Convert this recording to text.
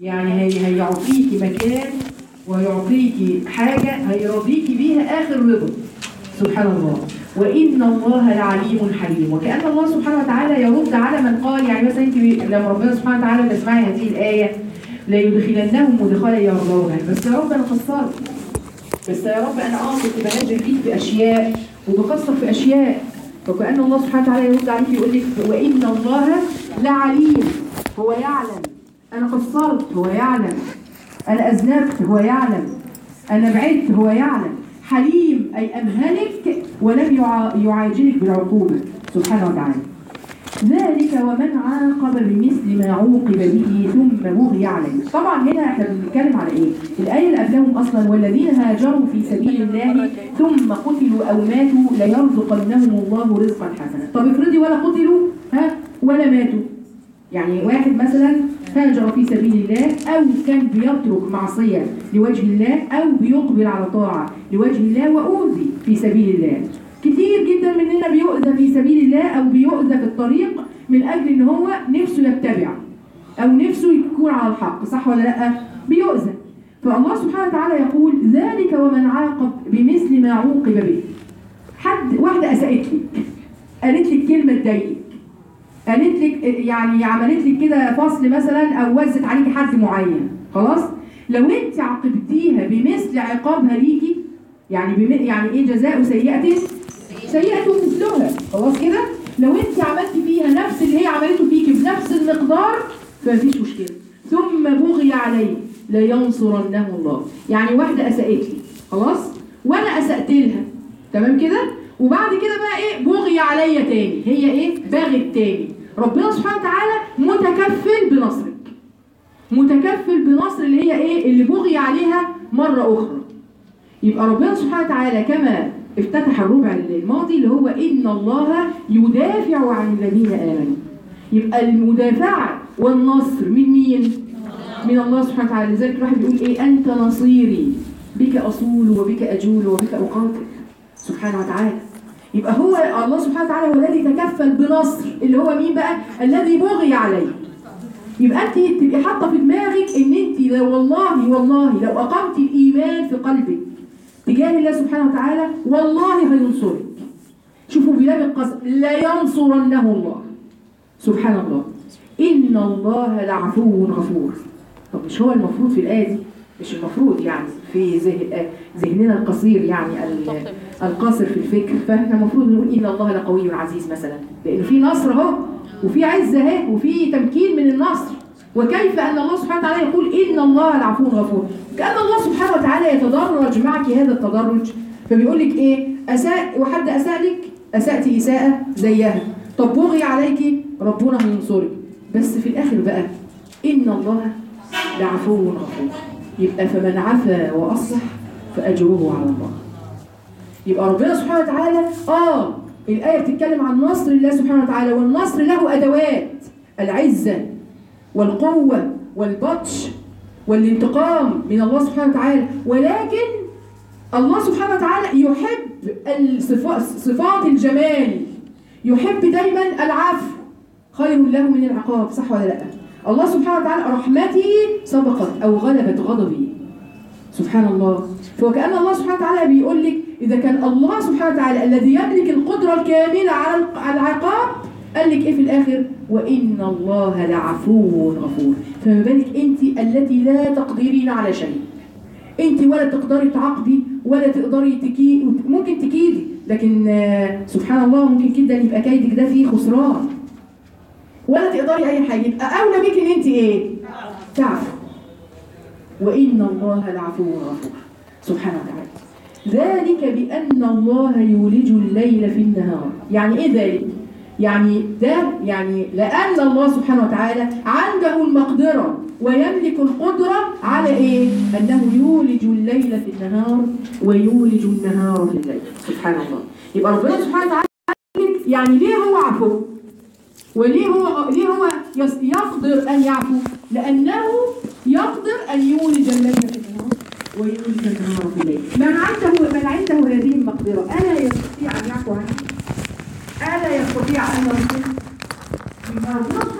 يعني هي هيعطيكي مكان ويعطيكي حاجة هيرضيكي بيها آخر رضا سبحان الله وإن الله لعليم حليم وكأن الله سبحانه وتعالى يرد على من قال يعني مثلا انت لما ربنا سبحانه وتعالى تسمعي هذه الآية لا يدخلنهم مدخلا يرضونه بس يا رب أنا قصرت بس يا رب أنا قاصد بنزل فيك بأشياء وبقصر في أشياء فكأن الله سبحانه وتعالى يرد عليك يقول لك وإن الله لعليم هو يعلم أنا قصرت هو يعلم أنا أذنبت هو يعلم أنا بعدت هو يعلم حليم أي أمهلك ولم يع- يعاجلك بالعقوبة سبحانه وتعالى ذلك ومن عاقب بمثل ما عوقب به ثم بغي عليه طبعا هنا احنا بنتكلم على ايه الايه اللي قبلهم اصلا والذين هاجروا في سبيل الله ثم قتلوا او ماتوا ليرزقنهم الله رزقا حسنا طب افرضي ولا قتلوا ها ولا ماتوا يعني واحد مثلا هاجر في سبيل الله او كان بيترك معصيه لوجه الله او بيقبل على طاعه لوجه الله واوذي في سبيل الله كتير جدا مننا بيؤذى في سبيل الله او بيؤذى في الطريق من اجل ان هو نفسه يتبع او نفسه يكون على الحق صح ولا لا بيؤذى فالله سبحانه وتعالى يقول ذلك ومن عاقب بمثل ما عوقب به حد واحده اساءت لك قالت لك كلمه تضايقك قالت لك يعني عملت لك كده فصل مثلا او وزت عليكي حد معين خلاص لو انت عاقبتيها بمثل عقابها ليكي يعني بم... يعني ايه جزاء سيئه سيئه مثلها خلاص كده لو انت عملتي فيها نفس اللي هي عملته فيكي بنفس المقدار فمفيش مشكله ثم بغي عليه لينصرنه الله يعني واحده اساءت لي خلاص وانا اسات لها تمام كده وبعد كده بقى ايه بغي عليا تاني هي ايه بغت تاني ربنا سبحانه وتعالى متكفل بنصرك متكفل بنصر اللي هي ايه اللي بغي عليها مره اخرى يبقى ربنا سبحانه وتعالى كما افتتح الربع الماضي اللي هو ان الله يدافع عن الذين امنوا يبقى المدافعه والنصر من مين من الله سبحانه وتعالى لذلك الواحد بيقول ايه انت نصيري بك اصول وبك اجول وبك اقاتل سبحانه وتعالى يبقى هو الله سبحانه وتعالى هو الذي تكفل بنصر اللي هو مين بقى الذي بغي عليه يبقى انت تبقي حاطه في دماغك ان انت لو والله والله لو اقمت الايمان في قلبك تجاه الله سبحانه وتعالى والله هينصرك شوفوا بلاد القسم لا ينصرنه الله سبحان الله ان الله لعفو غفور طب مش هو المفروض في الايه دي مش المفروض يعني في ذهن ذهننا القصير يعني ال- القاصر في الفكر فاحنا المفروض نقول ان الله لقوي عزيز مثلا لان في نصر اهو وفي عزه اهي وفي تمكين من النصر وكيف ان الله سبحانه وتعالى يقول ان الله لعفو غفور كان الله سبحانه وتعالى يتدرج معك هذا التدرج فبيقول لك ايه اساء وحد اساء لك اساتي اساءه زيها طب بغي عليك ربنا هينصرك بس في الاخر بقى ان الله لعفو غفور يبقى فمن عفا واصلح فاجره على الله يبقى ربنا سبحانه وتعالى اه الآية بتتكلم عن نصر الله سبحانه وتعالى والنصر له أدوات العزة والقوة والبطش والانتقام من الله سبحانه وتعالى ولكن الله سبحانه وتعالى يحب الصفات صفات الجمال يحب دايما العفو خير له من العقاب صح ولا لا الله سبحانه وتعالى رحمته سبقت أو غلبت غضبه سبحان الله فوكأن الله سبحانه وتعالى بيقول لك إذا كان الله سبحانه وتعالى الذي يملك القدرة الكاملة على على العقاب قال لك إيه في الآخر وإن الله لعفو غفور فما بالك أنت التي لا تقدرين على شيء أنت ولا تقدري تعاقبي ولا تقدري تكي ممكن تكيدي لكن آه، سبحان الله ممكن جدا يبقى كيدك ده فيه خسران ولا تقدري أي حاجة يبقى أولى بك إن أنت إيه؟ تعفو وإن الله لعفو غفور سبحانه وتعالى ذلك بأن الله يولج الليل في النهار يعني إيه ذلك؟ يعني ده يعني لأن الله سبحانه وتعالى عنده المقدرة ويملك القدرة على إيه؟ أنه يولج الليل في النهار ويولج النهار في الليل سبحان الله يبقى ربنا سبحانه وتعالى يعني ليه هو عفو؟ وليه هو ليه هو يس- يقدر ان يعفو؟ لانه يقدر ان يولج الليل في النهار ويولج النهار في الليل. من عنده من عنده هذه المقدره الا يستطيع ان يعفو عنه؟ الا يستطيع ان يغفر؟ يبقى ربنا